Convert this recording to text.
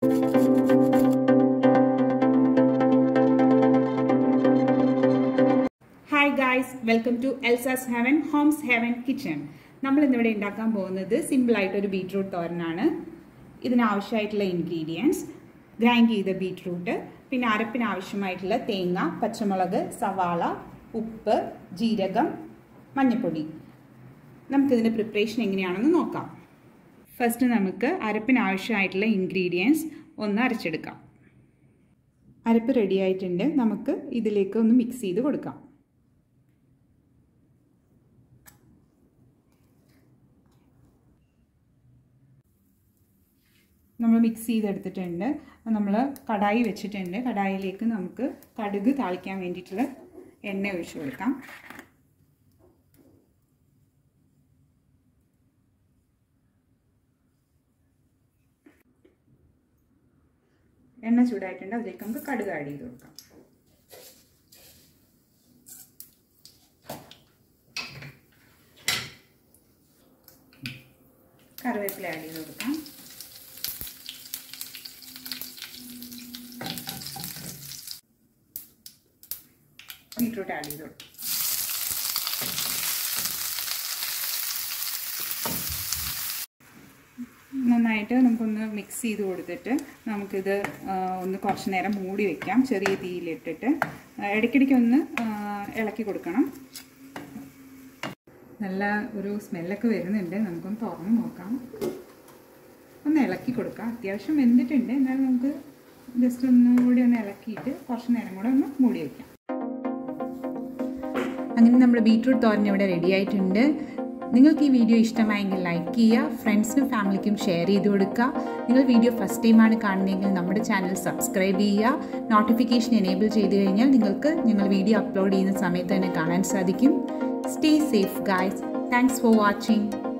hi guys welcome to Elsa's heaven homes heaven kitchen നമ്മൾ ഇന്നിവിടെ ഉണ്ടാക്കാൻ പോകുന്നത് സിമ്പിളായിട്ട് ഒരു ബീട്രൂട്ട് തോരനാണ് ഇതിനാവശ്യമായിട്ടുള്ള ഇൻഗ്രീഡിയൻസ് ഗ്രൈൻഡ് ചെയ്ത ബീട്രൂട്ട് പിന്നെ അരപ്പിന് ആവശ്യമായിട്ടുള്ള തേങ്ങ പച്ചമുളക് സവാള ഉപ്പ് ജീരകം മഞ്ഞൾപ്പൊടി നമുക്കിതിൻ്റെ പ്രിപ്പറേഷൻ എങ്ങനെയാണെന്ന് നോക്കാം ഫസ്റ്റ് നമുക്ക് അരപ്പിന് ആവശ്യമായിട്ടുള്ള ഇൻഗ്രീഡിയൻസ് ഒന്ന് അരച്ചെടുക്കാം അരപ്പ് റെഡി ആയിട്ടുണ്ട് നമുക്ക് ഇതിലേക്ക് ഒന്ന് മിക്സ് ചെയ്ത് കൊടുക്കാം നമ്മൾ മിക്സ് ചെയ്തെടുത്തിട്ടുണ്ട് നമ്മൾ കടായി വെച്ചിട്ടുണ്ട് കടായിലേക്ക് നമുക്ക് കടുക് താളിക്കാൻ വേണ്ടിയിട്ടുള്ള എണ്ണ ഒഴിച്ചു കൊടുക്കാം എണ്ണ ചൂടായിട്ടുണ്ട് അതിലേക്ക് നമുക്ക് കടുക് ആഡ് ചെയ്ത് കൊടുക്കാം കറിവേപ്പില ആഡ് ചെയ്ത് കൊടുക്കാം ബീട്രൂട്ട് ആഡ് ചെയ്ത് കൊടുക്കാം നന്നായിട്ട് നമുക്കൊന്ന് മിക്സ് ചെയ്ത് കൊടുത്തിട്ട് നമുക്കിത് ഒന്ന് കുറച്ച് നേരം മൂടി വെക്കാം ചെറിയ തീയിലിട്ടിട്ട് ഇടയ്ക്കിടയ്ക്ക് ഒന്ന് ഇളക്കി കൊടുക്കണം നല്ല ഒരു സ്മെല്ലൊക്കെ വരുന്നുണ്ട് നമുക്കൊന്ന് തുറന്ന് നോക്കാം ഒന്ന് ഇളക്കി കൊടുക്കാം അത്യാവശ്യം വെന്തിട്ടുണ്ട് എന്നാലും നമുക്ക് ജസ്റ്റ് ഒന്നുകൂടി ഒന്ന് ഇളക്കിയിട്ട് കുറച്ച് നേരം കൂടെ ഒന്ന് മൂടി വയ്ക്കാം അങ്ങനെ നമ്മുടെ ബീട്രൂട്ട് തോരൻ ഇവിടെ റെഡി ആയിട്ടുണ്ട് നിങ്ങൾക്ക് ഈ വീഡിയോ ഇഷ്ടമായെങ്കിൽ ലൈക്ക് ചെയ്യുക ഫ്രണ്ട്സിനും ഫാമിലിക്കും ഷെയർ ചെയ്ത് കൊടുക്കുക നിങ്ങൾ വീഡിയോ ഫസ്റ്റ് ടൈമാണ് കാണുന്നതെങ്കിൽ നമ്മുടെ ചാനൽ സബ്സ്ക്രൈബ് ചെയ്യുക നോട്ടിഫിക്കേഷൻ എനേബിൾ ചെയ്ത് കഴിഞ്ഞാൽ നിങ്ങൾക്ക് ഞങ്ങൾ വീഡിയോ അപ്ലോഡ് ചെയ്യുന്ന സമയത്ത് തന്നെ കാണാൻ സാധിക്കും stay safe guys thanks for watching